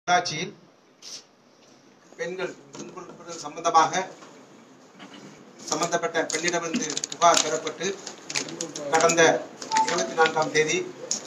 நகராட்சியில் பெண்கள் துன்புறுத்தல் சம்பந்தமாக சம்பந்தப்பட்ட பெண்ணிடமிருந்து புகார் பெறப்பட்டு கடந்த இருபத்தி நான்காம் தேதி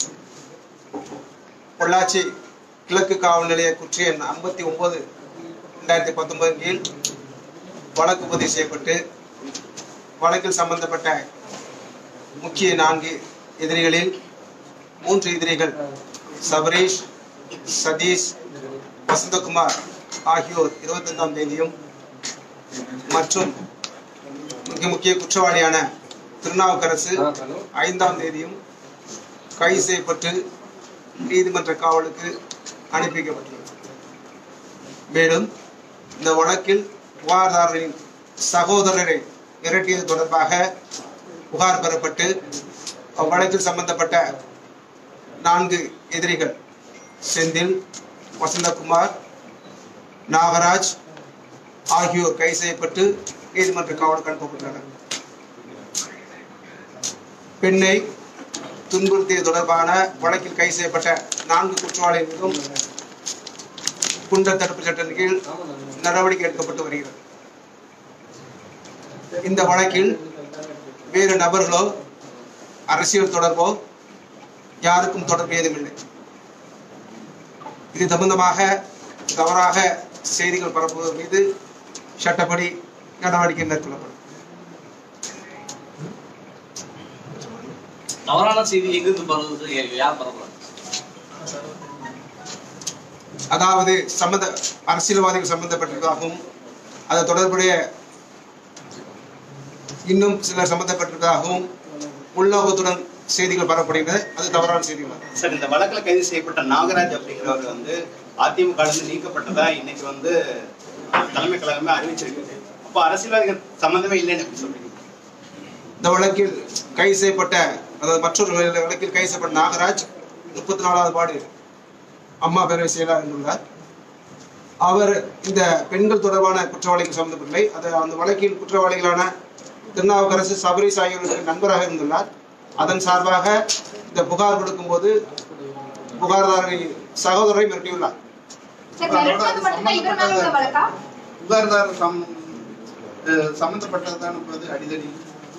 பொள்ளாச்சி கிழக்கு காவல் நிலைய குற்ற எண் ஐம்பத்தி ஒன்பது ரெண்டாயிரத்தி பத்தொன்பது கீழ் வழக்கு பதிவு செய்யப்பட்டு வழக்கில் சம்பந்தப்பட்ட முக்கிய நான்கு எதிரிகளில் மூன்று எதிரிகள் சபரீஷ் சதீஷ் வசந்தகுமார் ஆகியோர் இருபத்தைந்தாம் தேதியும் மற்றும் மிக முக்கிய குற்றவாளியான திருநாவுக்கரசு ஐந்தாம் தேதியும் கைது செய்யப்பட்டு நீதிமன்ற காவலுக்கு அனுப்பி வைக்கப்பட்டுள்ளது மேலும் இந்த வழக்கில் புகார்தாரரின் சகோதரரை மிரட்டியது தொடர்பாக புகார் பெறப்பட்டு அவ்வழக்கில் சம்பந்தப்பட்ட நான்கு எதிரிகள் செந்தில் வசந்தகுமார் நாகராஜ் ஆகியோர் கைது செய்யப்பட்டு நீதிமன்ற காவலுக்கு அனுப்பப்பட்டுள்ளனர் பெண்ணை துன்புறுத்தியது தொடர்பான வழக்கில் கைது செய்யப்பட்ட நான்கு குற்றவாளிகள் மீதும் குண்டர் தடுப்பு சட்டத்தின் கீழ் நடவடிக்கை எடுக்கப்பட்டு வருகிறது இந்த வழக்கில் வேறு நபர்களோ அரசியல் தொடர்போ யாருக்கும் தொடர்பு ஏதுமில்லை இது சம்பந்தமாக தவறாக செய்திகள் பரப்புவதன் மீது சட்டப்படி நடவடிக்கை மேற்கொள்ளப்படும் தவறான செய்தி எங்கிருந்து பரவுது யா- யார் பரப்புறாங்க அதாவது சம்பந்த அரசியல்வாதிகள் சம்பந்தப்பட்டிருப்பதாகவும் அது தொடர்புடைய இன்னும் சிலர் சம்பந்தப்பட்டிருப்பதாகவும் உள்நோக்கத்துடன் செய்திகள் பரப்பப்படுகிறது அது தவறான செய்திகள் சார் இந்த வழக்குல கைது செய்யப்பட்ட நாகராஜ் அப்படிங்கிறவர் வந்து அதிமுக இருந்து நீக்கப்பட்டதா இன்னைக்கு வந்து தலைமை கழகமே அறிவிச்சிருக்கு அப்போ அரசியல்வாதிகள் சம்பந்தமே இல்லைன்னு எப்படி சொல்றீங்க இந்த வழக்கில் கைது செய்யப்பட்ட அதாவது மற்றொரு வழக்கில் கைது செய்யப்பட்ட நாகராஜ் முப்பத்தி நாலாவது வார்டு அம்மா பேரவை செயலாளர் இருந்துள்ளார் அவர் இந்த பெண்கள் தொடர்பான குற்றவாளிகள் சம்பந்தப்படவில்லை அது அந்த வழக்கில் குற்றவாளிகளான திருநாவுக்கரசு சபரீஷ் ஆகியோருக்கு நண்பராக இருந்துள்ளார் அதன் சார்பாக இந்த புகார் கொடுக்கும்போது புகார்தாரரை சகோதரரை மிரட்டியுள்ளார் சார் மிரட்டினது மட்டும்தான் இவர் மேல உள்ள வழக்கா புகார்தார் சம் அஹ் சம்பந்தப்பட்டதுதான் என்பது அடிதடி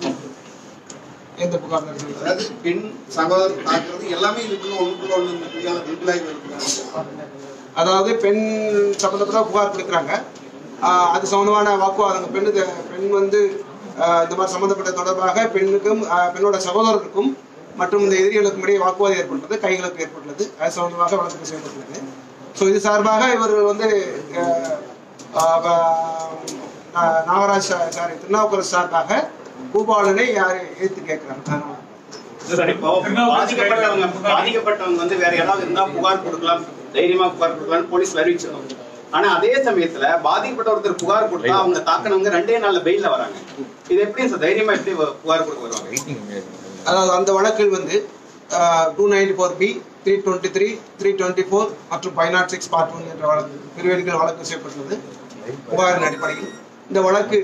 எந்த புகார்தாரர்கள் அதாவது பெண் சகோதரர் தாக்குறது எல்லாமே இதுக்குள்ள ஒண்ணுக்குள்ள ஒண்ணு இந்த புதிய விடுதலாகி வருகிறாங்க அதாவது பெண் சம்பந்தப்பட்ட புகார் கொடுக்குறாங்க ஆஹ் அது சம்பந்தமான வாக்குவாதங்கள் பெண்ணுக்கு பெண் வந்து ஆஹ் இந்த மாதிரி சம்பந்தப்பட்ட தொடர்பாக பெண்ணுக்கும் ஆஹ் பெண்ணோட சகோதரருக்கும் மற்றும் இந்த எதிரிகளுக்கும் இடையே வாக்குவாதம் ஏற்பட்டது கைகளுக்கு ஏற்பட்டுள்ளது அது சம்பந்தமாக வழக்கு செய்யப்பட்டுள்ளது ஸோ இது சார்பாக இவர்கள் வந்து ஆஹ் ஆஹ் வ- நா- நாகராஜ் சாரி திருநாவுக்கரசு சார்பாக பூபாலனை யார் ஏற்று கேட்கிறாங்க இப்போ பாதிக்கப்பட்டவங்க பாதிக்கப்பட்டவங்க வந்து வேற யாராவது இருந்தா புகார் கொடுக்கலாம் தைரியமா புகார் கொடுக்கலாம் போலீஸ் அறிவிச்சிருக்கோம் ஆனா அதே சமயத்துல பாதிக்கப்பட்ட ஒருத்தர் புகார் கொடுத்தா அவங்க தாக்கினவங்க ரெண்டே நாள்ல பெயில்ல வராங்க இது எப்படி சார் தைரியமா எப்படி வ- புகார் கொடுக்க வருவாங்க அதாவது அந்த வழக்கில் வந்து two ninety four B three twenty three three twenty four மற்றும் five nought six part one என்ற வழக்கு பிரிவினைகள் வழக்கு செய்யப்பட்டுள்ளது புகாரின் அடிப்படையில் இந்த வழக்கு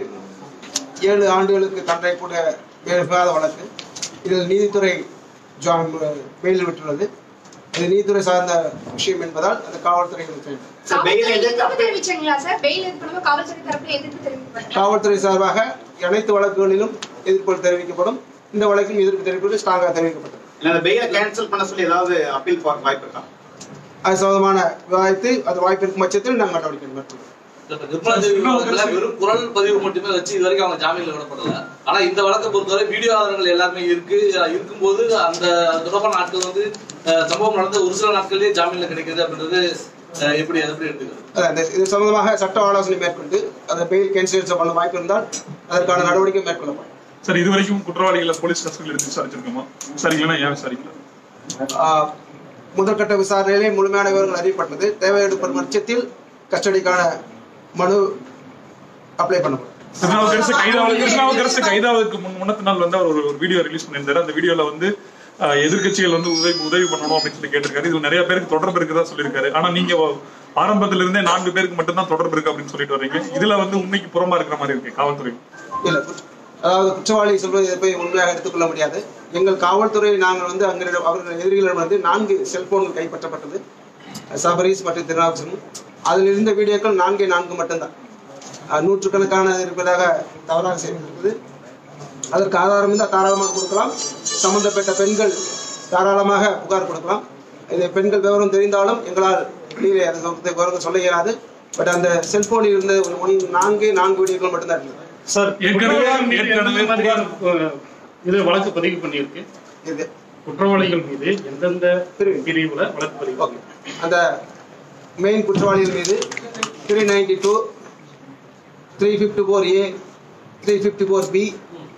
ஏழு ஆண்டுகளுக்கு தண்டனை கூட வேறுபடாத வழக்கு இதில் நீதித்துறை ஜா- பெயில் விட்டுள்ளது இது நீதித்துறை சார்ந்த விஷயம் என்பதால் அந்த காவல்துறை விட்டுள்ளது. சார் பெயில் காவல்துறை எதிர்த்து எதிர்ப்பு தெரிவிச்சீங்களா சார் பெயில் இது பண்ணும்போது காவல்துறை தரப்புல எதிர்ப்பு தெரிவிக்கப்பட்டது காவல்துறை சார்பாக அனைத்து வழக்குகளிலும் எதிர்ப்பு தெரிவிக்கப்படும் இந்த வழக்கில் எதிர்ப்பு தெரிவிப்பது ஸ்ட்ராங்காக தெரிவிக்கப்பட்டது இல்ல அந்த பெயில கேன்சல் பண்ண சொல்லி ஏதாவது அப்பீல் போற வாய்ப்பு இருக்கா அது சம்பந்தமான விவாதித்து அது வாய்ப்பு இருக்கும் பட்சத்தில் நாங்கள் நடவடிக்கை மேற்கொள்வோம் இப்ப நிர்மலா தேவி வழக்குல வெறும் குரல் பதிவு மட்டுமே வச்சு இது வரைக்கும் அவங்க ஜாமீன்ல விடப்படல ஆனா இந்த வழக்கை பொறுத்தவரை வீடியோ ஆதாரங்கள் எல்லாமே இருக்கு இருக்கும்போது அந்த தொடர்பான நாட்கள் வந்து அஹ், சம்பவம் நடந்த ஒரு சில நாட்கள்லயே ஜாமீன்ல கிடைக்குது அப்படின்றது அஹ், எப்படி அது எப்படி எடுத்துக்கிறது அதான் இந்த இது சம்பந்தமாக சட்ட ஆலோசனை மேற்கொண்டு அந்த பெயில் கேன்சல் பண்ண வாய்ப்பு இருந்தால் அதற்கான நடவடிக்கை மேற்கொள்ளப்படும் சார் இது வரைக்கும் குற்றவாளிகளை போலீஸ் கஸ்டடியில் எடுத்து விசாரிச்சிருக்கோமா விசாரிக்கலன்னா ஏன் விசாரிக்கல ஆஹ், முதற்கட்ட விசாரணையிலே முழுமையான விவரங்கள் அறியப்பட்டது தேவை எடுப்படும் பட்சத்தில் கஸ்டடிக்கான மனு அப்ளை பண்ணப்படும் திருநாவுக்கரசு கைதாவது திருநாவுக்கரசு கைதாவதுக்கு முன் முன்னத்து நாள் வந்து அவர் ஒரு ஒரு வீடியோ ரிலீஸ் பண்ணியிருந்தாரு அந்த வீடியோல வந்து ஆஹ், எதிர்க்கட்சிகள் வந்து உதவி உதவி பண்ணணும் அப்படின்னு சொல்லி கேட்டிருக்காரு இது நிறைய பேருக்கு தொடர்பு இருக்குதா சொல்லியிருக்காரு ஆனா நீங்க ஆரம்பத்துல இருந்தே நான்கு பேருக்கு மட்டும்தான் தொடர்பு இருக்கு அப்படின்னு சொல்லிட்டு வர்றீங்க இதுல வந்து உண்மைக்கு புறம்பா இருக்கிற மாதிரி இருக்கு காவல்துறை இல்லை அதாவது குற்றவாளி சொல்வதை போய் உண்மையாக எடுத்துக்கொள்ள முடியாது எங்கள் காவல்துறை நாங்கள் வந்து அங்கே அவர்கள் எதிரிகளிடம் வந்து நான்கு செல்போன்கள் கைப்பற்றப்பட்டது சபரீஸ் மற்றும் திருநாவுக்கரசன் அதில் இருந்த வீடியோக்கள் நான்கே நான்கு மட்டும்தான் அஹ், நூற்றுக்கணக்கான இருப்பதாக தவறாக செய்திருக்கிறது அதற்கு ஆதாரம் இருந்தால் தாராளமாக கொடுக்கலாம் சம்பந்தப்பட்ட பெண்கள் தாராளமாக புகார் கொடுக்கலாம் இது பெண்கள் விவரம் தெரிந்தாலும் எங்களால் வெளியிலே அது குறித்த விவரங்கள் சொல்ல இயலாது பட் அந்த செல்போனில் இருந்த ஒரு ஒன் நான்கு நான்கு வீடியோக்கள் மட்டும்தான் இருந்தது சார் ஏற்கனவே குற்றவாளிகள் மீது ஏற்கனவே எந்தெந்த மாதிரியான, அஹ், இது வழக்கு பதிவு பண்ணியிருக்கு இது குற்றவாளிகள் மீது எந்தெந்த பிரிவு. பிரிவுல வழக்கு பதிவு ஓகே அந்த மெயின் குற்றவாளிகள் மீது three ninety two three fifty four A three fifty four B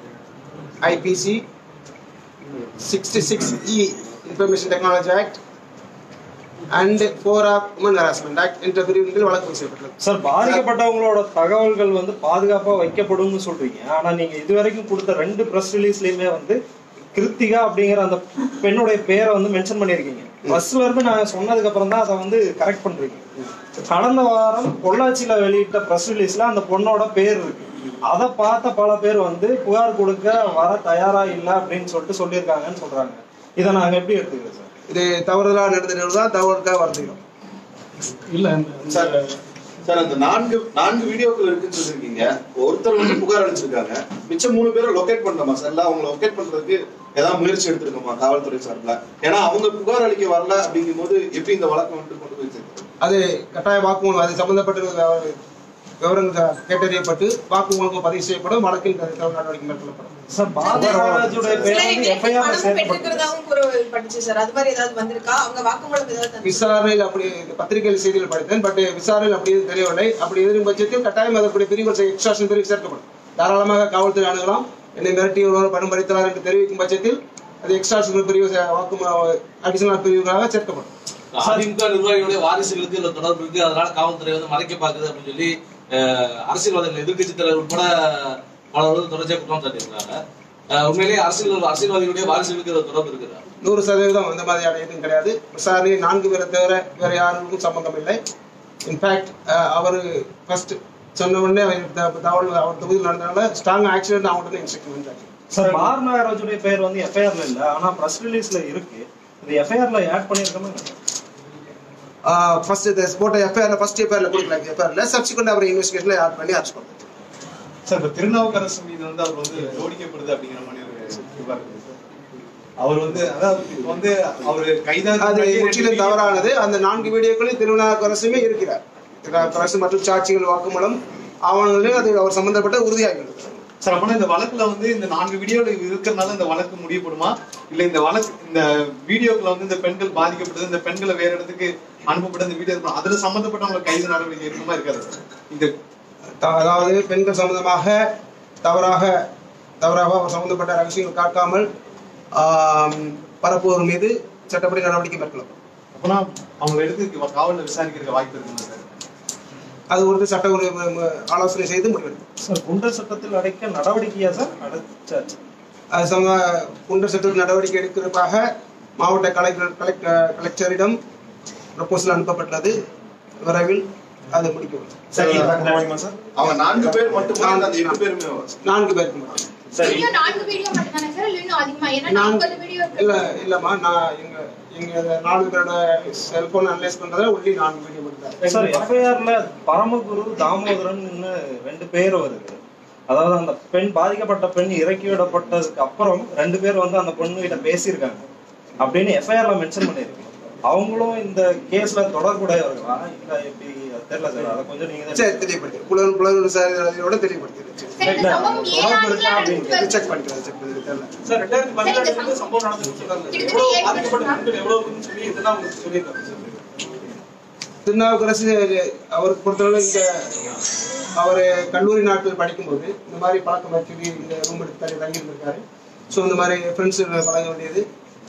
IPC sixty six E information technology act and four of women harassment act என்ற பிரிவுகளில் வழக்கு பதிவு செய்யப்பட்டுள்ளது சார் பாதிக்கப்பட்டவங்களோட தகவல்கள் வந்து பாதுகாப்பா வைக்கப்படும்னு சொல்றீங்க ஆனா நீங்க இதுவரைக்கும் கொடுத்த ரெண்டு பிரஸ் ரிலீஸ்லயுமே வந்து கிருத்திகா அப்படிங்கிற அந்த பெண்ணுடைய பேரை வந்து மென்ஷன் பண்ணியிருக்கீங்க பஸ்ல இருந்து நான் சொன்னதுக்கு அப்புறம் தான் அதை வந்து கரெக்ட் பண்றீங்க கடந்த வாரம் பொள்ளாச்சியில வெளியிட்ட பிரஸ் ரிலீஸ்ல அந்த பொண்ணோட பேர் இருக்கு அதை பார்த்த பல பேர் வந்து புகார் கொடுக்க வர தயாரா இல்லை அப்படின்னு சொல்லிட்டு சொல்லியிருக்காங்கன்னு சொல்றாங்க இதை நாங்க எப்படி எடுத்துக்கிறோம் சார் இது தவறுதலாக நடந்த தான் தவறுக்காக வருந்துகிறோம் இல்ல இந்த- சார் சார் அந்த நான்கு நான்கு வீடியோக்கள் இருக்குன்னு சொல்லிருக்கீங்க ஒருத்தர் வந்து புகார் அளிச்சிருக்காங்க மிச்சம் மூணு பேரை லொகேட் பண்ணலாமா சார் இல்ல அவங்களை லொகேட் பண்றதுக்கு ஏதாவது முயற்சி எடுத்திருக்கோமா காவல்துறை சார்பில் ஏன்னா அவங்க புகார் அளிக்க வரல அப்படிங்கும் போது எப்படி இந்த வழக்கம் வந்து கொண்டு போய் சேர்க்கிறது? அது கட்டாய வாக்குமூலம் அது சம்பந்தப்பட்ட விவ- விவரங்கள் கேட்டறியப்பட்டு வாக்குமூலம் பதிவு செய்யப்படும் வழக்கில் தகுந்த நடவடிக்கை மேற்கொள்ளப்படும் சார் பாரதிராஜுடைய பேர் சிலர் வந்து எங்களுக்கு எஃப்ஐஆர் பணமும் சேர்க்கப்பட்டு பெற்றிருக்கிறதாவும் கூறப்பட்டுச்சு சார் அது மாதிரி ஏதாவது வந்திருக்கா அவங்க வாக்குமூலம் ஏதாவது தந்து விசாரணையில் அப்படி பத்திரிகையில் செய்திகள் படித்தேன் பட் விசாரணையில் அப்படி எதுவும் தெரியவில்லை அப்படி எதிரும் பட்சத்தில் கட்டாயம் அதற்குரிய பிரிவுகள் எக்ஸ்ட்ராஷன் பிரிவு சேர்க்கப்படும் தாராளமாக காவல்துறை அணுகலாம் என்னை மிரட்டி ஒருவர் பணம் பறித்தலார் என்று தெரிவிக்கும் பட்சத்தில் அது எக்ஸ்ட்ராஷன் பிரிவு வாக்கு அடிஷனல் பிரிவுகளாக சேர்க்கப்படும் அதிமுக நிர்வாகிகளுடைய வாரிசுகளுக்கு இதுல தொடர்பு இருக்கு அதனால காவல்துறை வந்து மறைக்க பாக்குது அப்படின்னு சொல்லி அஹ், அரசியல்வாதிகள் எதிர்க்கட்சி தலைவர் உட்பட பலரும் தொடர்ச்சியா குற்றம் சாட்டியிருக்காங்க அஹ், உண்மையிலேயே அரசியல் அரசியல்வாதிகளுடைய வாரிசுகளுக்கு இதுல தொடர்பு இருக்குதா நூறு சதவீதம் அந்த மாதிரியான எதுவும் கிடையாது விசாரணை நான்கு பேரை தவிர வேற யாருக்கும் சம்பந்தம் இல்லை இன்ஃபேக்ட் அவர் ஃபர்ஸ்ட் சொன்ன உடனே அவர் த- தகவல் அவர் தொகுதியில் நடந்தனால ஸ்ட்ராங் ஆக்சிடென்ட் அவங்கள்ட்ட இன்ஸ்ட்ரக்ஷன் வந்தாங்க சார் பார் நாகராஜுடைய பேர் வந்து எஃப்ஐஆர்ல இல்ல ஆனா பிரஸ் ரிலீஸ்ல இருக்கு இது எஃப்ஐஆர்ல ஆட் பண்ணிருக்கோமா ஃபர்ஸ்ட் இந்த போட்ட எஃப்ஐஆர்ல ஃபர்ஸ்ட் எஃப்ஐஆர்ல கொடுக்கல எஃப்ஐஆர்ல சப்சிக்வெண்ட் அவர் இன்வெஸ்டிகேஷன்ல ஆட் பண்ணி அரெஸ்ட் பண்ணாங்க சார் இப்ப திருநாவுக்கரசு மீது வந்து அவர் வந்து ஜோடிக்கப்படுது அப்படிங்கிற மாதிரி ஒரு புகார் இருக்கு சார். அவர் வந்து அதாவது இப்ப வந்து அவர் கைதான அது முற்றிலும் தவறானது அந்த நான்கு வீடியோக்களில் திருநாவுக்கரசுமே இருக்கிறார் திருநாவுக்கரசு மற்றும் சாட்சிகள் வாக்குமூலம் ஆவணங்களில் அது அவர் சம்பந்தப்பட்ட உறுதியாகிறது சார் அப்பனா இந்த வழக்குல வந்து இந்த நான்கு வீடியோல இருக்கிறதுனால இந்த வழக்கு முடியப்படுமா இல்ல இந்த வழக்கு இந்த வீடியோக்குள்ள வந்து இந்த பெண்கள் பாதிக்கப்பட்டது இந்த பெண்களை வேற இடத்துக்கு அனுப்பப்பட்ட இந்த வீடியோ இருக்கும் அதுல சம்பந்தப்பட்டவங்க கைது நடவடிக்கை இருக்குமா இருக்காது சார் இந்த த- அதாவது பெண்கள் சம்பந்தமாக தவறாக தவறாக அவர் சம்பந்தப்பட்ட ரகசியங்கள் காக்காமல் ஆம், பரப்புவோர் மீது சட்டப்படி நடவடிக்கை மேற்கொள்ளப்படும் அப்பனா அவங்களை எடுத்து காவல்ல விசாரிக்கிறதுக்கு வாய்ப்பு இருக்குமா சார் அது ஒரு சட்ட ஒரு ம- ஆலோசனை செய்து முடிவெடுக்கும் சார் குண்டர் சட்டத்தில் அடைக்க நடவடிக்கையா சார் அடைச்சாச்சு அது சம குண்டர் சட்டத்தில் நடவடிக்கை எடுக்கிறதுக்காக மாவட்ட கலெக்டர் கலெக்டர் கலெக்டரிடம் ப்ரப்போசல் அனுப்பப்பட்டது விரைவில் அது முடிக்கப்படும் சரி அவங்க நான்கு பேர் மட்டுமே அந்த எட்டு பேருமே நான்கு பேருக்கு மட்டும் வீடியோ நான்கு வீடியோ மட்டும் தானே சார் இல்ல இன்னும் அதிகமா ஏன்னா நான் நாற்பது வீடியோ இருக்கு இல்ல இல்லம்மா நான் எங்க எங்க நாலு பேரோட செல்போன் அனலைஸ் பண்றதுல ஒன்லி நான்கு வீடியோ மட்டும் தான் சார் எஃப்ஐஆர்ல பரமகுரு தாமோதரன் ரெண்டு பேர் வருது அதாவது அந்த பெண் பாதிக்கப்பட்ட பெண் இறக்கி விடப்பட்டதுக்கு அப்புறம் ரெண்டு பேர் வந்து அந்த பொண்ணு கிட்ட பேசியிருக்காங்க அப்படின்னு எஃப்ஐஆர்ல மென்ஷன் பண்ணிருக்கு அவங்களும் இந்த கேஸ்ல தொடர்புடையவர்களா இல்ல எப்படி அது தெரியல சார் அதை கொஞ்சம் நீங்க சரி தெளிவுபடுத்தி புலன் புலன் விசாரணையோட தெளிவுபடுத்தி சரி இந்த சம்பவம் ஏழு ஆண்டுகளா நடந்துட்டு வருது. செக் பண்ணிக்கிறேன் செக் பண்ணி தெரியல சார் ரெண்டாயிரத்தி சரி, இந்த பதினெட்டுல சம்பவம் சம்பவம் நடந்துச்சு சொல்றாங்க கிட்டத்தட்ட எவ்வளவு ஏழு பாதிக்கப்பட்ட வருஷமா? பெண்கள் எவ்வளவு இருக்குன்னு சொல்லி இதெல்லாம் உங்களுக்கு சொல்லியிருக்காங்க சார் திருநாவுக்கரசு அவருக்கு பொறுத்தவரை இந்த அவர் கல்லூரி நாட்கள் படிக்கும்போது இந்த மாதிரி பழக்கம் வச்சு இந்த ரூம் எடுத்து தங்கி தங்கியிருந்திருக்காரு ஸோ இந்த மாதிரி ஃப்ரெண்ட்ஸ் பழக வேண்டியது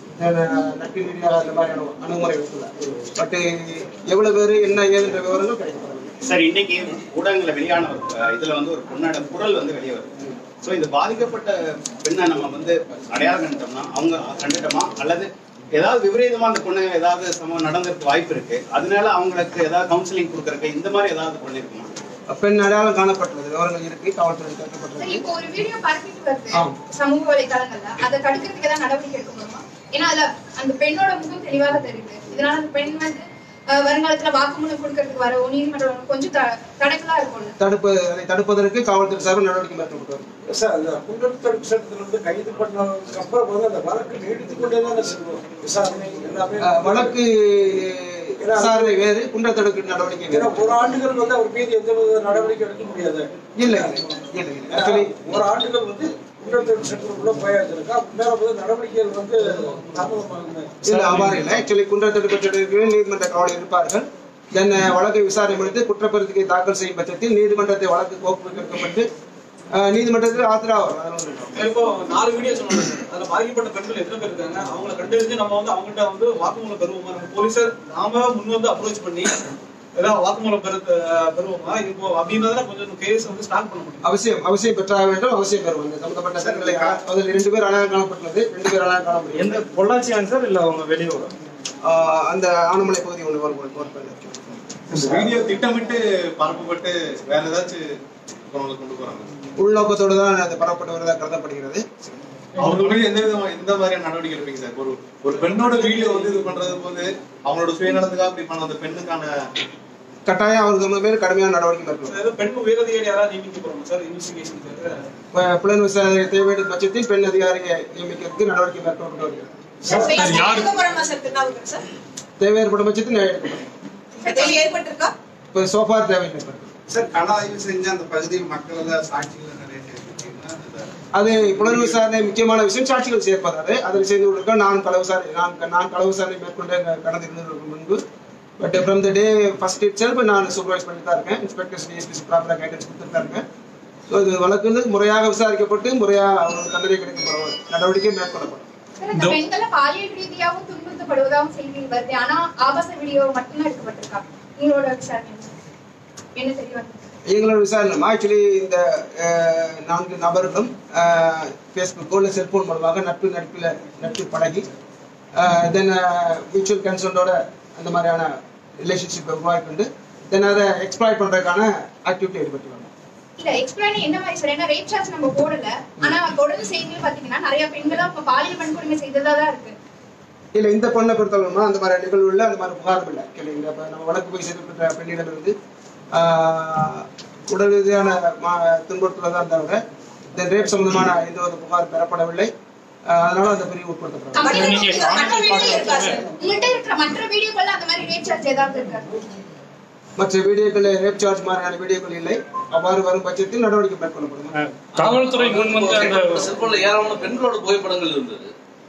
நட்பு ரீதியாக அந்த மாதிரியான அணுகுமுறை வைத்துள்ளார் பட் எவ்வளவு பேர் என்ன ஏதுன்ற விவரங்கள் கிடைக்கப்படவில்லை சார் இன்னைக்கு ஊடகங்கள்ல வெளியான ஒரு அஹ், இதுல வந்து ஒரு பொண்ணோட குரல் வந்து வெளியே வருது ஸோ இந்த பாதிக்கப்பட்ட பெண்ணை நம்ம வந்து அடையாளம் கண்டுட்டோம்னா அவங்க கண்டுட்டோமா அல்லது ஏதாவது விபரீதமா அந்த பொண்ணு ஏதாவது சம்பவம் நடந்திருக்கு வாய்ப்பு இருக்கு அதனால அவங்களுக்கு ஏதாவது கவுன்சிலிங் கொடுக்கறதுக்கு இந்த மாதிரி ஏதாவது பண்ணிருக்குமா பெண் அடையாளம் காணப்பட்டுள்ளது விவரங்கள் இருக்கு காவல்துறை சரி கேட்கப்பட்டது இப்போ ஒரு வீடியோ பரப்பிட்டு வருது ஆம். சமூக வலைதளங்கள்ல அதை தடுக்கிறதுக்கு ஏதாவது நடவடிக்கை எடுக்க முடியுமா ஏன்னா அதுல அந்த பெண்ணோட முகம் தெளிவாக தெரியுது இதனால அந்த பெண் வந்து அஹ், வருங்காலத்துல வாக்குமூலம் கொடுக்கறதுக்கு வர நீதிமன்றம் கொஞ்சம் த- தடங்கலா இருக்கும்ல தடுப்பு அதை தடுப்பதற்கு காவல்துறை சார்பில் நடவடிக்கை மேற்கொண்டு வரும் சார் அந்த குண்டர் தடுப்பு சட்டத்தில் வந்து கைது பண்ணதுக்கு அப்புறம் வந்து அந்த வழக்கு நீடித்து கொண்டே தான் செல்வோம் விசாரணை எல்லாமே அஹ், வழக்கு விசாரணை வேறு குண்டர் தடுப்பு நடவடிக்கை ஏன்னா வேறு ஒரு ஆண்டுகள் வந்து அவர் மீது எந்த வித நடவடிக்கை எடுக்க முடியாது இல்லை இல்லை இல்லை ஆக்சுவலி ஒரு ஆண்டுகள் வந்து குண்டர் தடுப்பு சட்டத்துக்குள்ள போயாச்சிருக்கா மேல வந்து நடவடிக்கைகள் வந்து தாமதமாகுது இல்ல அவ்வாறு இல்லை ஆக்சுவலி குண்டர் தடுப்பு சட்டத்தில் நீதிமன்ற காவலர் இருப்பார்கள் தென் வழக்கை விசாரணை முடித்து குற்றப்பத்திரிகை தாக்கல் செய்யும் பட்சத்தில் நீதிமன்றத்தை வழக்கு கோப்பு கேட்கப்பட்டு அஹ், நீதிமன்றத்தில் ஆஜராகும் அதெல்லாம் ஒண்ணும் இல்லை. இப்போ நாலு வீடியோ சொன்னாங்க சார். அதுல பாதிக்கப்பட்ட பெண்கள் எத்தனை பேர் இருக்காங்க அவங்கள கண்டறிஞ்சு நம்ம வந்து அவங்ககிட்ட வந்து வாக்குமூலம் பெறுவோமா நம்ம போலீஸர் நாம முன் வந்து அப்ரோச் பண்ணி ஏதாவது வாக்குமூலம் பெறு பெறுவோமா இப்போ அப்படின்னா தான் கொஞ்சம் கேஸ் வந்து ஸ்டார்ட் பண்ண முடியும் அவசியம் அவசியம் பெற்றாக வேண்டும் அவசியம் பெறும் இந்த சம்பந்தப்பட்ட பெண்களை அதில் ரெண்டு பேர் அடையாளம் காணப்பட்டுள்ளது ரெண்டு பேர் அடையாளம் காண முடியும் எந்த பொள்ளாச்சியாங்க சார் இல்ல அவங்க வெளியூர் ஆஹ் அந்த ஆனமலை பகுதி ஒன்று ஒரு ஒரு பெண் இருக்கு. இந்த வீடியோ திட்டமிட்டு பரப்பப்பட்டு வேற ஏதாச்சும் குரலை கொண்டு போறாங்க உள்நோக்கத்தோடு தான் அது பரப்பட்டு வருவதாக கருதப்படுகிறது அவங்க மீது எந்த விதமா எந்த மாதிரியான நடவடிக்கை எடுப்பீங்க சார் ஒரு ஒரு பெண்ணோட வீடியோ வந்து இது பண்றது போது அவங்களோட சுயநலத்துக்காக அப்படி பண்ண அந்த பெண்ணுக்கான கட்டாயம் அவர்கள் மேல் கடுமையான நடவடிக்கை மேற்கொள்ளும் ஏதோ பெண் உயரதிகாரி யாராவது நியமிக்க போறோம் சார் இன்வெஸ்டிகேஷன் புலன் விசாரணை தேவையான பட்சத்தில் பெண் அதிகாரியை நியமிக்கிறதுக்கு நடவடிக்கை மேற்கொள்ளப்பட்டு வருகிறது சார், யாரு- எடுக்க போறோமா சார் திருநாவுக்கர் சார் தேவை ஏற்படும் பட்சத்தில் நான் எடுக்கப்படும் தேவை ஏற்பட்டிருக்கா இப்போ சோஃபார் தேவை ஏற்படும் சார் கள ஆய்வு செஞ்ச அந்த பகுதியில் மக்கள் எல்லாம் சாட்சிகள் நிறைய சேர்த்துட்டீங்கன்னா அதுல அது புலன் விசாரணை முக்கியமான விஷயம் சாட்சிகள் சேர்ப்பதாது அதில் செய்து கொடுக்க நான் கள விசாரணை நான் நான் கள விசாரணை மேற்கொண்ட கடந்த இருந்ததற்கு முன்பு but from the day first itself நான் சூப்பர்வைஸ் பண்ணிட்டு தான் இருக்கேன் இன்ஸ்பெக்டர்ஸ் டிஎஸ்பிசி ப்ராப்பராக கைடன்ஸ் கொடுத்துட்டு தான் இருக்கேன் ஸோ இது வழக்கு வந்து முறையாக விசாரிக்கப்பட்டு முறையாக அவங்களுக்கு தண்டனை கிடைக்கப்படும் நடவடிக்கை மேற்கொள்ளப்படும் சார், இந்த பெண்களை பாலியல் ரீதியாகவும் துன்புறுத்தப்படுவதாகவும் செய்தி வருது ஆனா ஆபாச வீடியோ மட்டும்தான் எடுக்கப்பட்டிருக்கா உங்களோட விசாரணை என்ன தெரிய வந்தது எங்களோட விசாரணை ஆக்சுவலி இந்த அஹ், நான்கு நபர்களும் ஃபேஸ்புக்கோ இல்லை செல்போன் மூலமாக நட்பு நட்பில் நட்பு பழகி தென் மியூச்சுவல் கன்சர்னோட அந்த மாதிரியான ரிலேஷன்ஷிப்பை உருவாக்கி தென் அதை எக்ஸ்ப்ளாய்ட் பண்ணுறதுக்கான ஆக்டிவிட்டி ஈடுபட்டுருவாங்க இல்ல எக்ஸ்பிளைன் என்ன மாதிரி சார் ஏன்னா ரேப் சார்ஜ் நம்ம போடல ஆனா தொடர்ந்து செய்திகள் பாத்தீங்கன்னா நிறைய பெண்களும் அவங்க பாலியல் வன்கொடுமை செய்ததா தான் இருக்கு இல்லை இந்த பொண்ணை பொறுத்தவரைமா அந்த மாதிரி நிகழ்வுல அந்த மாதிரி புகாரும் இல்லை கேள்வி இப்போ நம்ம வழக்கு போய் செய்யப்பட்ட பெண்ணிடமிருந்து ஆஹ், உடல் ரீதியான மா- துன்புறுத்தல தான் தவிர இந்த ரேப் சம்பந்தமான எந்த ஒரு புகார் பெறப்படவில்லை ஆஹ், அதனால அந்த பிரிவு உட்படுத்தப்படும் மற்ற வீடியோ இருக்கா சார் உங்கள்கிட்ட இருக்கிற மற்ற வீடியோக்கள்ல அந்த மாதிரி ரேப் சார்ஜ் ஏதாவது இருக்கா மற்ற வீடியோக்கள் ரேப் சார்ஜ் மாதிரியான வீடியோக்கள் இல்லை அவ்வாறு வரும் பட்சத்தில் நடவடிக்கை மேற்கொள்ளப்படும் காவல்துறை முன் வந்து அந்த செல்போன்ல ஏராளமான பெண்களோட புகைப்படங்கள் இருந்தது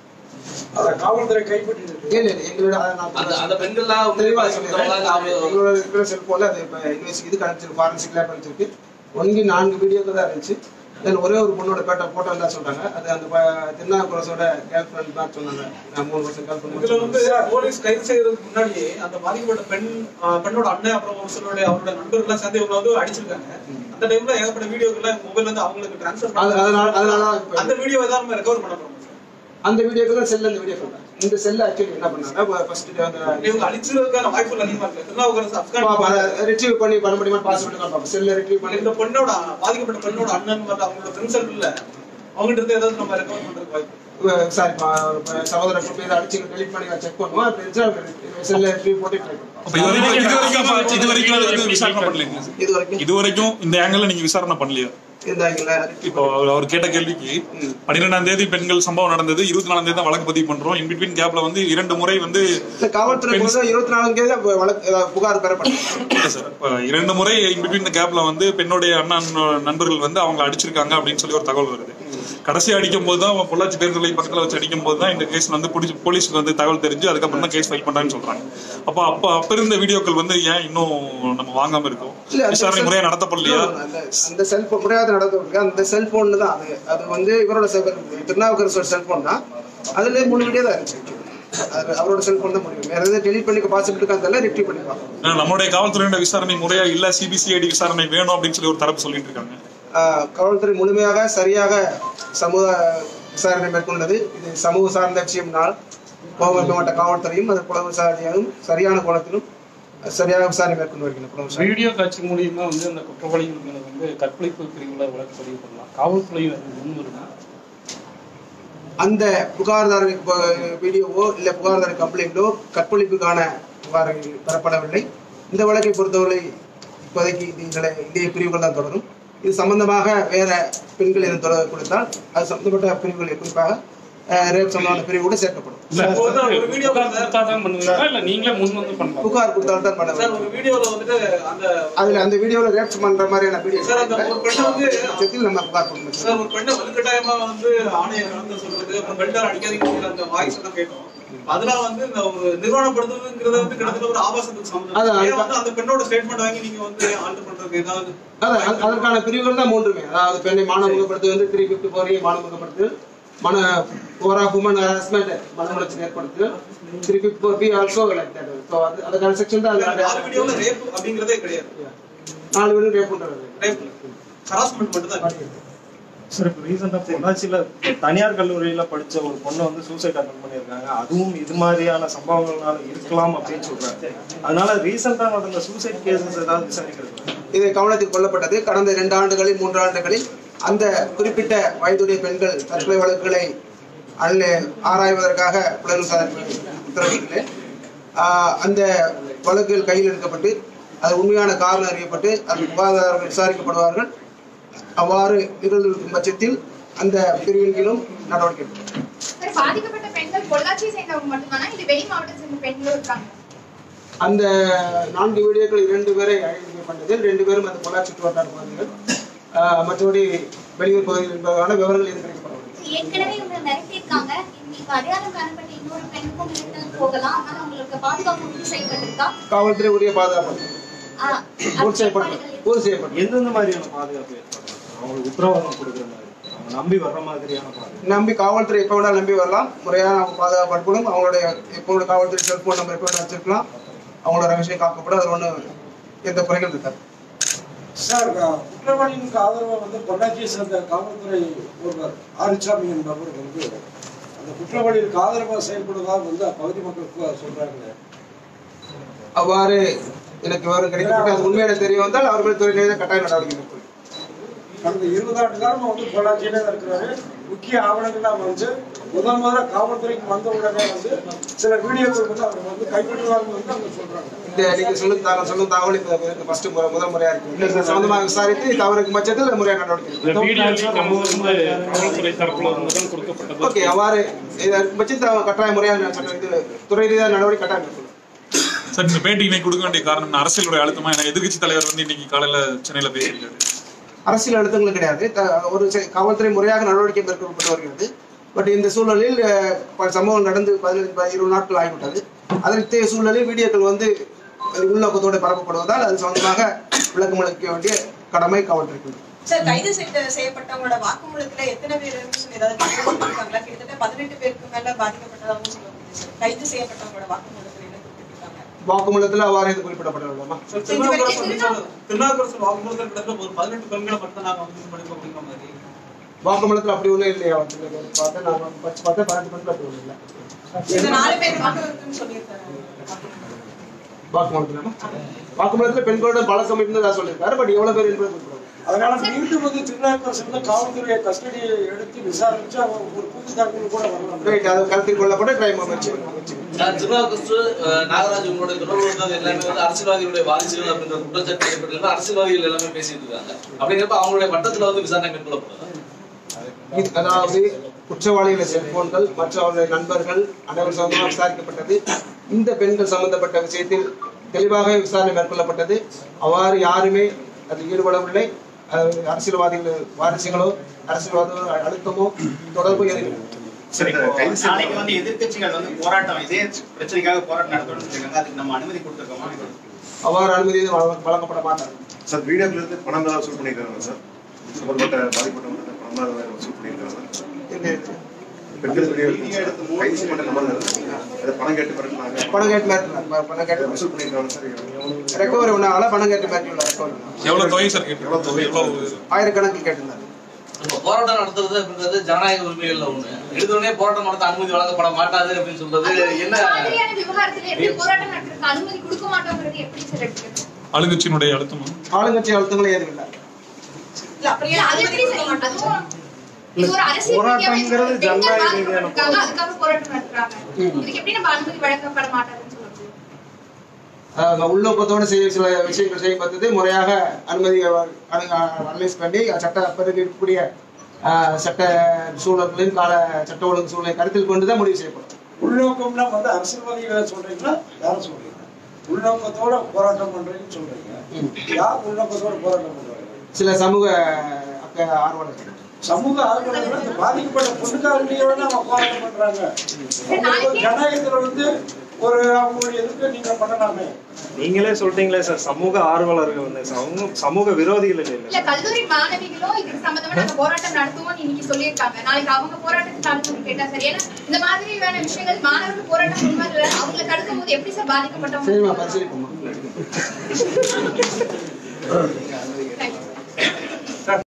அதை காவல்துறை கைப்பற்றி இல்லை இல்லை எங்களோட அதை நான் அந்த அந்த பெண்கள்லாம் தெளிவா உண்மையிலே சொல்லிடுறேன். பாதிக்கப்பட்டவங்களா இல்ல அவங்க- எங்களோட இருக்கிற செல்போன்ல அது இப்போ இன்வெஸ்ட் இது கணிச்சிருக்கு ஃபாரன்சிக் லேப் கணிச்சிருக்கு ஒன்லி நான்கு வீடியோக்கள் தான் இருந்துச்சு தென் ஒரே ஒரு பொண்ணோட பேட்ட போட்டோ தான் சொல்றாங்க அது அந்த ப- திருநாவுக்கரசோட கேர்ள் ஃப்ரெண்ட் தான் சொன்னாங்க நான் மூணு வருஷம் கேர்ள் இதுல வந்து ஃப்ரெண்ட் போலீஸ் கைது செய்யறதுக்கு முன்னாடியே அந்த பாதிக்கப்பட்ட பெண் ஆஹ், பெண்ணோட அண்ணன் அப்புறம் ஒரு சிலருடைய அவரோட நண்பர்கள் எல்லாம் சேர்ந்து இவங்களை வந்து அடிச்சிருக்காங்க அந்த டைம்ல ஏகப்பட்ட வீடியோக்கெல்லாம் மொபைல்ல இருந்து அவங்களுக்கு டிரான்ஸ்ஃபர் அது- அதனால- அதனால தான் இப்ப- அந்த வீடியோ தான் நம்ம ரெக்கவர் பண்ண போறோம் அந்த வீடியோக்கு தான் செல்ல அந்த வீடியோ சொல்றேன் இந்த செல்ல ஆக்சுவலி என்ன பண்ணாங்க ஃபர்ஸ்ட் அந்த இவங்க அழிச்சிருக்கான வாய்ப்புகள் அதிகமா இருக்கு திருநாவுக்கரசு பாப்பா, அதை ஆப்கான் retrieve பண்ணி பண்ண முடியுமா பாஸ்வேர்டு தான் பார்ப்போம் செல்ல ரிட்ரீவ் பண்ணி இந்த பெண்ணோட பாதிக்கப்பட்ட பெண்ணோட அண்ணன் மற்றும் அவங்களோட ஃப்ரெண்ட் சர்க்கிள்ல அவங்ககிட்ட இருந்து ஏதாவது நம்ம ரெக்கவர் பண்றதுக்கு வாய்ப்பு அஹ் சாரி சகோதர குப்பை இதை அடிச்சு டெலிட் பண்ணி செக் பண்ணுவோம் அப்படி இருந்துச்சா செல்ல ரிட்ரீவ் போட்டு ட்ரை பண்ணுவோம் அப்ப இது வரைக்கும் இது வரைக்கும் இது வரைக்கும் அது வந்து விசாரணை பண்ணலைங்க இது வரைக்கும் இது வரைக்கும் இந்த ஆங்கிள் நீங்க விசாரணை பண்ணலையா இருந்தாங்களா இப்போ அவர் அவர் கேட்ட கேள்விக்கு பன்னிரெண்டாம் தேதி பெண்கள் சம்பவம் நடந்தது இருபத்தி நாலாம் தேதி தான் வழக்கு பதிவு பண்றோம் இன் பிட்வீன் கேப்ல வந்து இரண்டு முறை வந்து இந்த காவல்துறை பொறுத்த இருபத்தி நாலாம் தேதி அப்ப வழக்கு அஹ் புகார் பெறப்பட்டது இல்ல சார் இப்ப இரண்டு முறை இன் பிட்வீன் கேப்ல வந்து பெண்ணுடைய அண்ணன் நண்பர்கள் வந்து அவங்க அடிச்சிருக்காங்க அப்படின்னு சொல்லி ஒரு தகவல் வருது கடைசி அடிக்கும் போது தான் பொள்ளாச்சி தேர்தலை பக்கத்துல வச்சு அடிக்கும் போது தான் இந்த கேஸ் வந்து பிடிச்சி போலீஸ்க்கு வந்து தகவல் தெரிஞ்சு அதுக்கப்புறம் தான் கேஸ் ஃபைல் பண்றாங்கன்னு சொல்றாங்க அப்ப அப்ப அப்ப இருந்த வீடியோக்கள் வந்து ஏன் இன்னும் நம்ம வாங்காம இருக்கோம் இல்ல, அந்த விசாரணை செல்- முறையா நடத்தப்படலையா அந்த- அந்த செல்போன் முறையாக நடந்திருக்கு அந்த செல்போன் தான் அது அது வந்து இவரோட செல் திருநாவுக்கரசோட செல்போன் தான் அதுல மூணு வீடியோ தான் இருந்துச்சு அது அவரோட செல்போன் தான் முடியும் வேற எதாவது டெலிட் பண்ணிக்க பாசிபிள் இருக்காந்தால ரிட்ரீவ் பண்ணிக்கலாம் ஏன்னா நம்மளுடைய காவல்துறையோட விசாரணை முறையா இல்ல சிபிசிஐடி விசாரணை வேணும் அப்படின்னு சொல்லி ஒரு தரப்பு சொல்லிட்டு இருக்காங்க ஆஹ் காவல்துறை முழுமையாக சரியாக சமூக விசாரணை மேற்கொண்டது இது சமூக சார்ந்த விஷயம்னால் கோவை மாவட்ட காவல்துறையும் அது புலவு விசாரணையாகவும் சரியான கோணத்திலும் சரியாக விசாரணை மேற்கொண்டு வருகின்றன புலவு விசாரணை வீடியோ காட்சி மூலியமா வந்து அந்த குற்றவாளிகள் மேல வந்து கற்பழிப்பு பிரிவுல வழக்கு பதிவு பண்ணலாம் காவல்துறை அது முன் வருமா அந்த புகார்தார வீடியோவோ இல்ல புகார்தார கம்ப்ளைண்டோ கற்பழிப்புக்கான புகார்கள் பெறப்படவில்லை இந்த வழக்கை பொறுத்தவரை இப்போதைக்கு இது இதில் இந்திய பிரிவுகள் தான் தொடரும் இது சம்பந்தமாக வேற பெண்கள் எதுவும் தொடர்பு கொடுத்தால் அது சம்பந்தப்பட்ட பிரிவுகள் குறிப்பாக ரேப் சம்பந்தமான பிரிவோடு சேர்க்கப்படும் இல்ல ஒரு வீடியோ கொடுத்தாதான் பண்ணுவீங்களா இல்ல நீங்களே முன் வந்து பண்ணலாம் புகார் கொடுத்தால் தான் பண்ண சார் ஒரு வீடியோல வந்துட்டு அந்த அதுல அந்த வீடியோல ரேப் பண்ற மாதிரியான வீடியோ சார் அந்த ஒரு பெண்ணை வந்து பட்சத்தில் நம்ம புகார் கொடுக்கணும் சார் ஒரு பெண்ணை வலுக்கட்டாயமா வந்து ஆணையை கலந்து சொல்றது அப்புறம் பெண்கள் அடிக்காதீங்கிற அந்த வாய்ஸ் எல்லாம் கேட்டோம் அதெல்லாம் வந்து இந்த ஒரு நிர்வாணப்படுத்துறதுங்கிறத வந்து கிட்டத்தட்ட ஒரு ஆபாசத்துக்கு சம்பந்தம் அதான், ஏன் வந்து அந்த பெண்ணோட ஸ்டேட்மெண்ட் வாங்கி நீங்க வந்து ஆல்டர் பண்றதுக்கு ஏதாவது அதான் அது- அதற்கான பிரிவுகள் தான் மூன்றுமே அதாவது பெண்ணை மானமுகப்படுத்து வந்து த்ரீ பிப்டி ஃபோர் மானமுகப்படுத்து மன ஓர் ஆஃப் உமன் ஹராஸ்மெண்ட் மன உளைச்சல் ஏற்படுத்து three fifty four B also like that so அது அதுக்கான செக்ஷன் தான் நாலு அது வீடியோல ரேப் அப்படிங்கறதே கிடையாது நாலு பேரும் ரேப் பண்றது ரேப் ஹராஸ்மெண்ட் மட்டும் தான் இருக்கு. சார் இப்போ ரீசெண்டாக பொள்ளாச்சியில் தனியார் கல்லூரியில் படிச்ச ஒரு பொண்ணை வந்து சூசைட் அட்டன் பண்ணியிருக்காங்க அதுவும் இது மாதிரியான சம்பவங்கள்னால இருக்கலாம் அப்படின்னு சொல்றாங்க அதனால ரீசெண்டாக நடந்த சூசைட் கேசஸ் ஏதாவது விசாரிக்கிறது இது கவனத்தில் கொள்ளப்பட்டது கடந்த இரண்டு ஆண்டுகளில் மூன்று ஆண்டுகளில் அந்த குறிப்பிட்ட வயதுடைய பெண்கள் தற்கொலை வழக்குகளை அல்ல ஆராய்வதற்காக புலன் விசாரணை உத்தரவிட்டிருக்கிறேன் ஆஹ் அந்த வழக்குகள் கையில் எடுக்கப்பட்டு அது உண்மையான காரணம் அறியப்பட்டு அது புகாதாரர்கள் விசாரிக்கப்படுவார்கள் அவ்வாறு நிகழ்ந்திருக்கும் பட்சத்தில் அந்த பிரிவின் கீழும் நடவடிக்கை எடுக்கப்படும். சார் பாதிக்கப்பட்ட பெண்கள் பொள்ளாச்சியை சேர்ந்தவங்க மட்டும்தானா இல்ல வெளி மாவட்டத்தை சேர்ந்த பெண்களும் இருக்காங்க அந்த நான்கு வீடியோக்கள் இரண்டு பேரை ஐடென்டிஃபை பண்ணதில் ரெண்டு பேரும் அந்த பொள்ளாச்சி சுற்று வட்டார பகுதிகள் ஆஹ் மற்றபடி வெளியூர் பகுதிகள் என்பதான விவரங்கள் இது கிடைக்கப்படவில்லை ஏற்கனவே இவங்க மிரட்டியிருக்காங்க உங்களுக்கு அடையாளம் காணப்பட்ட இன்னொரு பெண்ணுக்கும் மிரட்டல் போகலாம் அதனால உங்களுக்கு பாதுகாப்பு உறுதி செய்யப்பட்டிருக்கா காவல்துறை உரிய பாதுகாப்பு ஆ, உறுதி செய்யப்பட்டது உறுதி செய்யப்பட்டது எந்தெந்த மாதிரியான பாதுகாப்பு ஏற்படுறாங்க அவங்களுக்கு உத்தரவாதம் கொடுக்குற மாதிரி அவங்க நம்பி வர்ற மாதிரியான பாதுகாப்பு நம்பி காவல்துறை எப்போ வேணாலும் நம்பி வரலாம் முறையான அவங்க பாதுகாக்கப்படும் அவங்களுடைய எப்போ காவல்துறை செல்போன் நம்பர் எப்போ வேணாலும் வச்சிருக்கலாம் அவங்களோட ரகசியம் காக்கப்படும் அதில் ஒன்றும் எந்த குறைகள் இருக்காது சார் க- குற்றவாளிகளுக்கு ஆதரவா வந்து பொள்ளாச்சியை சேர்ந்த காவல்துறை ஒருவர் ஆரிச்சாமி என்பவர் வந்து அந்த குற்றவாளிகளுக்கு ஆதரவா செயல்படுவதாக வந்து அப்பகுதி மக்கள் சொல்றாங்க அவ்வாறு எனக்கு விவரம் கிடைக்கப்பட்டு அது உண்மையான தெரிய வந்தால் அவர் மேல் துறை ரீதியாக கட்டாய நடவடிக்கை மேற்கொள்ளும் கடந்த இருபது ஆண்டு காலமா வந்து பொள்ளாச்சியிலே தான் இருக்கிறாரு முக்கிய ஆவணங்கள்லாம் வந்து முதல் முதல்ல காவல்துறைக்கு வந்த உடனே வந்து சில வீடியோக்கள் வந்து அவர் வந்து கைப்பற்றுவாங்க வந்து அவங்க சொல்றாங்க இந்த நீங்க சொல்லும் தகவல் சொல்லும் தகவல் இப்போ ஃபர்ஸ்ட் முதல் முறையா இருக்கு இது சம்பந்தமாக விசாரித்து தவறுக்கு பட்சத்தில் முறையான நடவடிக்கை இந்த எடுக்கும். வீடியோ லீக் வந்து காவல்துறை தரப்புல இருந்து தான் கொடுக்கப்பட்டது ஓகே அவ்வாறு இதற்கு பட்சத்தில் கட்டாய முறையான சட்ட இது துறை ரீதியாக நடவடிக்கை கட்டாயம் மேற்கொள்ளும் சார் இந்த பேட்டி இன்னைக்கு கொடுக்க வேண்டிய காரணம் என்ன? அரசியலுடைய அழுத்தமா ஏன்னா எதிர்க்கட்சி தலைவர் வந்து இன்னைக்கு காலையில சென்னையில பேசியிருக்காரு அரசியல் அழுத்தங்கள் கிடையாது த- ஒரு செ- காவல்துறை முறையாக நடவடிக்கை மேற்கொள்ளப்பட்டு வருகிறது பட் இந்த சூழலில் அஹ், பல சம்பவம் நடந்து பதினஞ்சு ப- இருபது நாட்கள் ஆகிவிட்டது அதற்கு சூழலில் வீடியோக்கள் வந்து உள்நோக்கத்தோடு பரப்பப்படுவதால் அது சம்பந்தமாக விளக்கம் அளிக்க வேண்டிய கடமை காவல்துறைக்கு உண்டு. சார் கைது செய்த- செய்யப்பட்டவங்களோட வாக்குமூலத்துல எத்தனை பேர் சொல்லி ஏதாவது கொடுத்திருக்காங்களா கிட்டத்தட்ட பதினெட்டு பேருக்கு மேல பாதிக்கப்பட்டதாகவும் சொல்ல முடியுது சார் கைது செய்யப்பட்டவங்களோட வாக்குமூலத்துல என்ன கொடுத்திருக்காங்க வாக்குமூலத்தில் அவ்வாறு இது குறிப்பிடப்படலாமா சார், திருநாவுக்கரசு வந்து சார், திருநாவுக்கரசு வாக்குமூலத்தில் கிட்டத்தட்ட ஒரு பதினெட்டு பெண்களை மட்டும் நாங்க வந்து இது பண்ணிருக்கோம் அப்படிங்கிற மாதிரி வாக்குமூலத்தில் அப்படி ஒன்றும் இல்லையா பார்த்தேன் நான் வச்சு பார்த்தேன் பதினெட்டு பேருக்கு அப்படி ஒன்றும் இல்லை இந்த நாலு பேர் மட்டும் இருக்குன்னு சொல்லியிருக்காங்க வாக்குமூலத்தில் வாக்குமூலத்தில் பெண்களோட பழக்கம் இருந்ததா சொல்லியிருக்காரு பட் எவ்வளவு பேர் என்பது குறிப்பிடவில்லை. அதனால மீண்டும் வந்து திருநாவுக்கரசு காவல்துறையை கஸ்டடியை எடுத்து விசாரிச்சு அவங்க ஒரு புது தகவல் கூட வரலாம் ரைட் அது கருத்தில் கொள்ளப்பட்டு கிரைம் முயற்சி முயற்சி நான் திருநாவுக்கரசு அஹ், நாகராஜ் உங்களுடைய தொடர்பு இருந்தது எல்லாமே வந்து அரசியல்வாதிகளுடைய வாரிசுகள் அப்படின்ற குற்றச்சாட்டு ஏற்பட்டு அரசியல்வாதிகள் எல்லாமே பேசிட்டு இருக்காங்க அப்படிங்கிறப்ப அவங்களுடைய வட்டத்துல வந்து விசாரணை மேற்கொள்ளப்படுது இது- அதாவது குற்றவாளிகளை செல்போன்கள் மற்ற அவருடைய நண்பர்கள் அனைவரும் சம்பந்தமாக விசாரிக்கப்பட்டது இந்த பெண்கள் சம்பந்தப்பட்ட விஷயத்தில் தெளிவாக விசாரணை மேற்கொள்ளப்பட்டது அவ்வாறு யாருமே அதில் ஈடுபடவில்லை அது அரசியல்வாதிகள் வாரிசுகளோ அரசியல்வாதிகளோ அழுத்தமோ தொடர்பு எதுவும் இல்லை. சரி இப்போ நாளைக்கு வந்து எதிர்க்கட்சிகள் வந்து போராட்டம் இதே பிரச்சனைக்காக போராட்டம் நடத்தணும்னு சொல்லிருக்காங்க அதுக்கு நம்ம அனுமதி கொடுத்துருக்கோமா அவ்வாறு அனுமதி எதுவும் வழங்க- வழங்கப்பட மாட்டார் சார் வீடியோக்கள் இருந்து பணம் தான் வசூல் பண்ணியிருக்காங்க சார் சம்பந்தப்பட்ட பாதிப்பட்டவங்க பணம் தான் வசூல் பண்ணியிருக்காங்க பெண்கள் வீடியோ கைது செய்யப்பட்ட நபர்கள் அதை பணம் கேட்டு மிரட்டினாங்க பணம் கேட்டு மிரட்டினார் பணம் கேட்டு வசூல் பண்ணியிருக்காங்க சார் ரெக்கவரி ஒன்றால பணம் கேட்டு மிரட்டியுள்ளார் ரெக்கவரி எவ்வளவு தொகை சார் கேட்டு எவ்வளவு ஆயிரக்கணக்கில் கேட்டிருந்தார் இப்போ போராட்டம் நடத்துறது அப்படின்றது ஜனநாயக உரிமைகள்ல ஒண்ணு எடுத்தோடனே போராட்டம் நடத்த அனுமதி வழங்கப்பட மாட்டாது அப்படின்னு சொல்றது என்ன மாதிரியான விவகாரத்துல எப்படி போராட்டம் நடத்துறதுக்கு அனுமதி கொடுக்க மாட்டோங்கிறது எப்படி சார் எடுத்துக்கிறது ஆளுங்கட்சியினுடைய அழுத்தமா ஆளுங்கட்சி அழுத்தங்களும் ஏதும் இல்லை இல்ல அப்படியே இல்ல, அது அனுமதி எப்படி கொடுக்க சார் மாட்டாங்க அதுவும் இது ஒரு அரசியல் ரீதியா போராட்டம்ங்கிறது பெண்கள் ஜனநாயக ரீதியான பாதிக்கப்பட்டிருக்காங்க, அதுக்காக போராட்டம் நடத்துறாங்க இதுக்கு எப்படி நம்ம அனுமதி வழங்கப்பட மாட்டாதுன்னு சொல்றது அஹ், உள்நோக்கத்தோடு செய்ய சில விஷயங்கள் செய்யப்பட்டது முறையாக அனுமதி அனலைஸ் பண்ணி சட்ட பிறகு இருக்கக்கூடிய அஹ், சட்ட சூழல்களையும் கால சட்ட ஒழுங்கு சூழலை கருத்தில் கொண்டு தான் முடிவு செய்யப்படும் உள்நோக்கம்னா வந்து அரசியல்வாதிகளை சொல்றீங்களா யார சொல்றீங்க உள்நோக்கத்தோட போராட்டம் பண்றீங்கன்னு சொல்றீங்க யார் உள்நோக்கத்தோட போராட்டம் பண்றாங்க சில சமூக அக்க ஆர்வலர்கள் சமூக ஆர்வலர்கள் இந்த பாதிக்கப்பட்ட பொண்ணுக்காரர்களையோட அவங்க போராட்டம் பண்றாங்க உங்களுக்கு ஒரு ஜனநாயகத்துல வந்து ஒரு அவங்களுடைய எதிர்ப்பை நீங்க பண்ணலாமே நீங்களே சொல்லிட்டீங்களே சார் சமூக ஆர்வலர்கள் வந்து சமூக சமூக விரோதிகள் இல்லை இல்ல கல்லூரி மாணவிகளும் இதுக்கு சம்பந்தமா நாங்க போராட்டம் நடத்துவோம்னு இன்னைக்கு சொல்லியிருக்காங்க நாளைக்கு அவங்க போராட்டத்துக்கு அனுமதி கேட்டா சரி ஏன்னா இந்த மாதிரியான விஷயங்கள் மாணவர்கள் போராட்டம் முன்வரல அவங்களை தடுக்கும் போது எப்படி சார் சரிம்மா பாதிக்கப்பட்டவங்க பரிசீலிப்போம்மா